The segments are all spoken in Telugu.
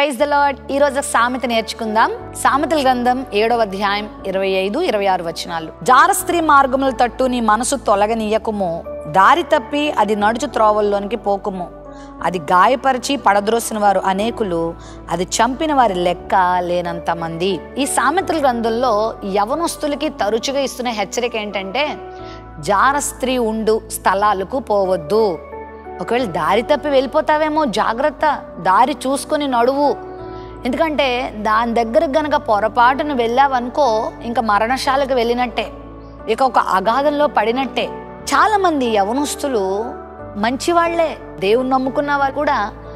ప్రైజ్ ద లార్డ్ ఈ రోజు సామెత నేర్చుకుందాం సామెతల గ్రంథం ఏడవ అధ్యాయం ఇరవై ఐదు ఇరవై ఆరు వచనాలు జార స్త్రీ మార్గముల తట్టు నీ మనసు తొలగనీయకుము దారి తప్పి అది నడుచు త్రోవల్లోనికి పోకుము అది గాయపరిచి పడద్రోసిన వారు అనేకులు అది చంపిన వారి లెక్క లేనంత మంది ఈ సామెతల గ్రంథంలో యవనస్తులకి తరచుగా ఇస్తున్న హెచ్చరిక ఏంటంటే జార స్త్రీ ఉండు స్థలాలకు పోవద్దు ఒకవేళ దారి తప్పి వెళ్ళిపోతావేమో జాగ్రత్త దారి చూసుకొని నడువు ఎందుకంటే దాని దగ్గరకు గనక పొరపాటును వెళ్ళావనుకో ఇంకా మరణశాలకు వెళ్ళినట్టే ఇక ఒక అగాధంలో పడినట్టే చాలా మంది యవనస్తులు మంచివాళ్లే దేవుని నమ్ముకున్న వారు కూడా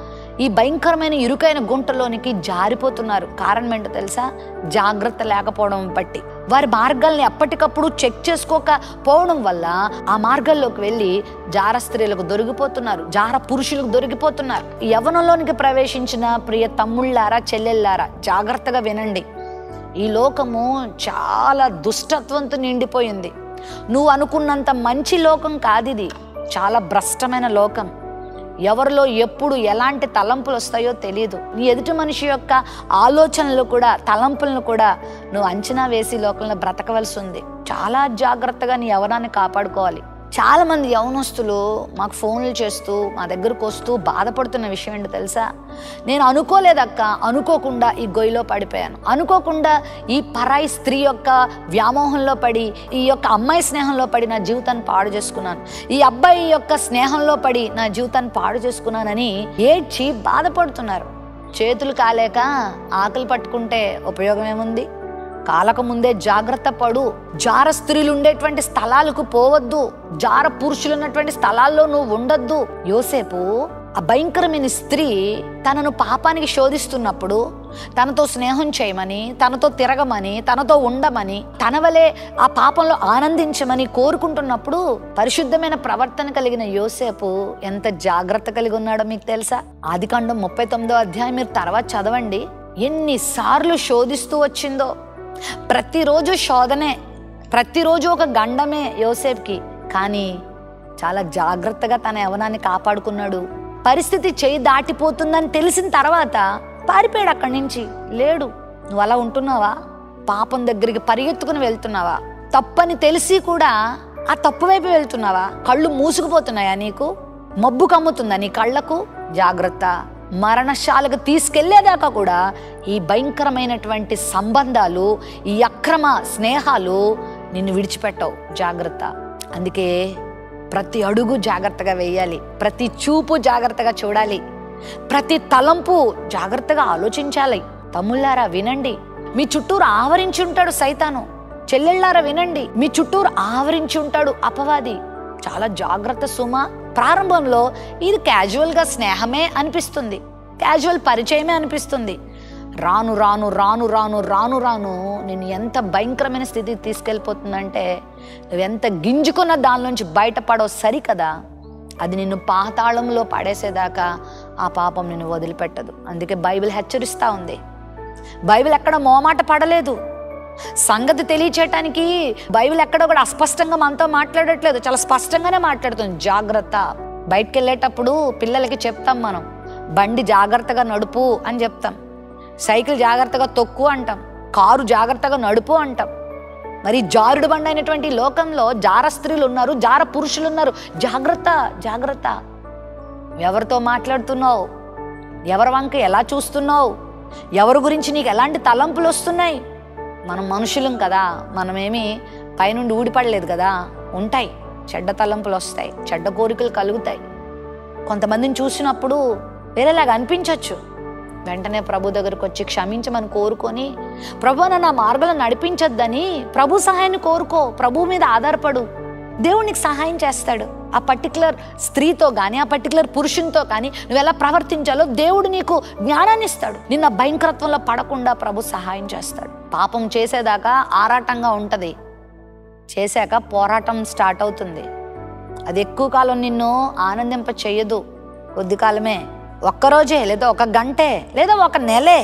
ఈ భయంకరమైన ఇరుకైన గుంటలోనికి జారిపోతున్నారు కారణం ఏంటో తెలుసా జాగ్రత్త లేకపోవడం బట్టి వారి మార్గాల్ని ఎప్పటికప్పుడు చెక్ చేసుకోకపోవడం వల్ల ఆ మార్గాల్లోకి వెళ్ళి జార స్త్రీలకు దొరికిపోతున్నారు జార పురుషులకు దొరికిపోతున్నారు యవనంలోనికి ప్రవేశించిన ప్రియ తమ్ముళ్ళారా చెల్లెళ్ళారా జాగ్రత్తగా వినండి ఈ లోకము చాలా దుష్టత్వంతో నిండిపోయింది నువ్వు అనుకున్నంత మంచి లోకం కాదిది చాలా భ్రష్టమైన లోకం ఎవరిలో ఎప్పుడు ఎలాంటి తలంపులు వస్తాయో తెలియదు నీ ఎదుటి మనిషి యొక్క ఆలోచనలు కూడా తలంపులను కూడా నువ్వు అంచనా వేసి లోకంలో బ్రతకవలసి ఉంది చాలా జాగ్రత్తగా నీ యవనాన్ని కాపాడుకోవాలి చాలా మంది యవనస్తులు మాకు ఫోన్లు చేస్తూ మా దగ్గరకు వస్తూ బాధపడుతున్న విషయం ఏంటో తెలుసా నేను అనుకోలేదక్క అనుకోకుండా ఈ గొయ్యిలో పడిపోయాను అనుకోకుండా ఈ పరాయి స్త్రీ యొక్క వ్యామోహంలో పడి ఈ యొక్క అమ్మాయి స్నేహంలో పడి నా జీవితాన్ని పాడు చేసుకున్నాను ఈ అబ్బాయి యొక్క స్నేహంలో పడి నా జీవితాన్ని పాడు చేసుకున్నానని ఏడ్చి బాధపడుతున్నారు చేతులు కాలేక ఆకలి పట్టుకుంటే ఉపయోగం ఏముంది కాలక ముందే జాగ్రత్త పడు జార స్త్రీలు ఉండేటువంటి స్థలాలకు పోవద్దు జార పురుషులు ఉన్నటువంటి స్థలాల్లో నువ్వు ఉండొద్దు యోసేపు ఆ భయంకరమైన స్త్రీ తనను పాపానికి శోధిస్తున్నప్పుడు తనతో స్నేహం చేయమని తనతో తిరగమని తనతో ఉండమని తన వలె ఆ పాపంలో ఆనందించమని కోరుకుంటున్నప్పుడు పరిశుద్ధమైన ప్రవర్తన కలిగిన యోసేపు ఎంత జాగ్రత్త కలిగి ఉన్నాడో మీకు తెలుసా ఆదికాండం ముప్పై తొమ్మిదో అధ్యాయం మీరు తర్వాత చదవండి ఎన్నిసార్లు శోధిస్తూ వచ్చిందో ప్రతిరోజు శోధనే ప్రతిరోజు ఒక గండమే యోసేఫ్కి కానీ చాలా జాగ్రత్తగా తన యవనాన్ని కాపాడుకున్నాడు పరిస్థితి చేయి దాటిపోతుందని తెలిసిన తర్వాత పారిపోయాడు అక్కడి నుంచి లేడు నువ్వు అలా ఉంటున్నావా పాపం దగ్గరికి పరిగెత్తుకుని వెళ్తున్నావా తప్పని తెలిసి కూడా ఆ తప్పు వైపు వెళ్తున్నావా కళ్ళు మూసుకుపోతున్నాయా నీకు మబ్బు కమ్ముతుందా నీ కళ్ళకు జాగ్రత్త మరణశాలకు తీసుకెళ్లేదాకా కూడా ఈ భయంకరమైనటువంటి సంబంధాలు ఈ అక్రమ స్నేహాలు నిన్ను విడిచిపెట్టవు జాగ్రత్త అందుకే ప్రతి అడుగు జాగ్రత్తగా వేయాలి ప్రతి చూపు జాగ్రత్తగా చూడాలి ప్రతి తలంపు జాగ్రత్తగా ఆలోచించాలి తమ్ముళ్ళారా వినండి మీ చుట్టూరు ఆవరించి ఉంటాడు సైతాను చెల్లెళ్ళారా వినండి మీ చుట్టూరు ఆవరించి ఉంటాడు అపవాది చాలా జాగ్రత్త సుమ ప్రారంభంలో ఇది క్యాజువల్గా స్నేహమే అనిపిస్తుంది క్యాజువల్ పరిచయమే అనిపిస్తుంది రాను రాను రాను రాను రాను రాను నేను ఎంత భయంకరమైన స్థితికి తీసుకెళ్ళిపోతుందంటే నువ్వెంత గింజుకున్న దాని నుంచి బయటపడో సరికదా అది నిన్ను పాతాళంలో పడేసేదాకా ఆ పాపం నిన్ను వదిలిపెట్టదు అందుకే బైబిల్ హెచ్చరిస్తూ ఉంది బైబిల్ ఎక్కడ మోమాట పడలేదు సంగతి తెలియచేయటానికి బైబిల్ ఎక్కడ కూడా అస్పష్టంగా మనతో మాట్లాడట్లేదు చాలా స్పష్టంగానే మాట్లాడుతుంది జాగ్రత్త బయటికి వెళ్ళేటప్పుడు పిల్లలకి చెప్తాం మనం బండి జాగ్రత్తగా నడుపు అని చెప్తాం సైకిల్ జాగ్రత్తగా తొక్కు అంటాం కారు జాగ్రత్తగా నడుపు అంటాం మరి జారుడు బండి అయినటువంటి లోకంలో జార స్త్రీలు ఉన్నారు జార పురుషులు ఉన్నారు జాగ్రత్త జాగ్రత్త ఎవరితో మాట్లాడుతున్నావు ఎవరి వంక ఎలా చూస్తున్నావు ఎవరి గురించి నీకు ఎలాంటి తలంపులు వస్తున్నాయి మనం మనుషులం కదా మనమేమి పైనుండి ఊడిపడలేదు కదా ఉంటాయి చెడ్డ తలంపులు వస్తాయి చెడ్డ కోరికలు కలుగుతాయి కొంతమందిని చూసినప్పుడు వేరేలాగా అనిపించవచ్చు వెంటనే ప్రభు దగ్గరకు వచ్చి క్షమించమని కోరుకొని ప్రభు నన్ను ఆ మార్గంలో నడిపించొద్దని ప్రభు సహాయాన్ని కోరుకో ప్రభు మీద ఆధారపడు దేవుడు నీకు సహాయం చేస్తాడు ఆ పర్టికులర్ స్త్రీతో కానీ ఆ పర్టికులర్ పురుషునితో కానీ నువ్వు ఎలా ప్రవర్తించాలో దేవుడు నీకు జ్ఞానాన్ని ఇస్తాడు నిన్న భయంకరత్వంలో పడకుండా ప్రభు సహాయం చేస్తాడు పాపం చేసేదాకా ఆరాటంగా ఉంటుంది చేశాక పోరాటం స్టార్ట్ అవుతుంది అది ఎక్కువ కాలం నిన్ను ఆనందింప చెయ్యదు కొద్ది కాలమే ఒక్కరోజే లేదా ఒక గంటే లేదా ఒక నెలే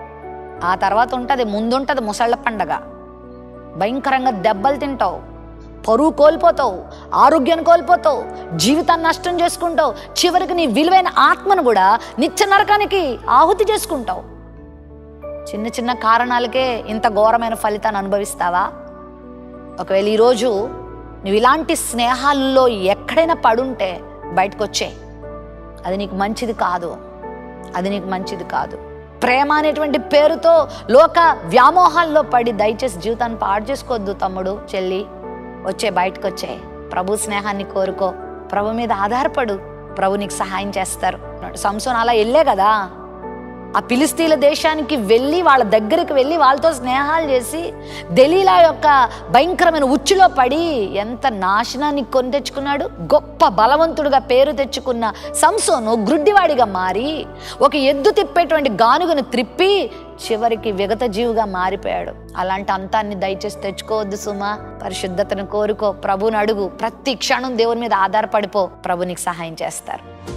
ఆ తర్వాత ఉంటుంది ముందుంటుంది ముసళ్ళ పండగ భయంకరంగా దెబ్బలు తింటావు పరువు కోల్పోతావు ఆరోగ్యాన్ని కోల్పోతావు జీవితాన్ని నష్టం చేసుకుంటావు చివరికి నీ విలువైన ఆత్మను కూడా నిత్య నరకానికి ఆహుతి చేసుకుంటావు చిన్న చిన్న కారణాలకే ఇంత ఘోరమైన ఫలితాన్ని అనుభవిస్తావా ఒకవేళ ఈరోజు నువ్వు ఇలాంటి స్నేహాల్లో ఎక్కడైనా పడుంటే బయటకు వచ్చే అది నీకు మంచిది కాదు అది నీకు మంచిది కాదు ప్రేమ అనేటువంటి పేరుతో లోక వ్యామోహాల్లో పడి దయచేసి జీవితాన్ని పాడు చేసుకోవద్దు తమ్ముడు చెల్లి వచ్చే బయటకు వచ్చే ప్రభు స్నేహాన్ని కోరుకో ప్రభు మీద ఆధారపడు ప్రభు నీకు సహాయం చేస్తారు సంసోన్ అలా వెళ్ళే కదా ఆ పిలిస్తీల దేశానికి వెళ్ళి వాళ్ళ దగ్గరికి వెళ్ళి వాళ్ళతో స్నేహాలు చేసి దలీలా యొక్క భయంకరమైన ఉచ్చులో పడి ఎంత నాశనాన్ని కొని తెచ్చుకున్నాడు గొప్ప బలవంతుడుగా పేరు తెచ్చుకున్న సంసోను గ్రుడ్డివాడిగా మారి ఒక ఎద్దు తిప్పేటువంటి గానుగను త్రిప్పి చివరికి విగత జీవుగా మారిపోయాడు అలాంటి అంతాన్ని దయచేసి తెచ్చుకోవద్దు సుమా పరిశుద్ధతను కోరుకో ప్రభుని అడుగు ప్రతి క్షణం దేవుని మీద ఆధారపడిపో ప్రభు నీకు సహాయం చేస్తారు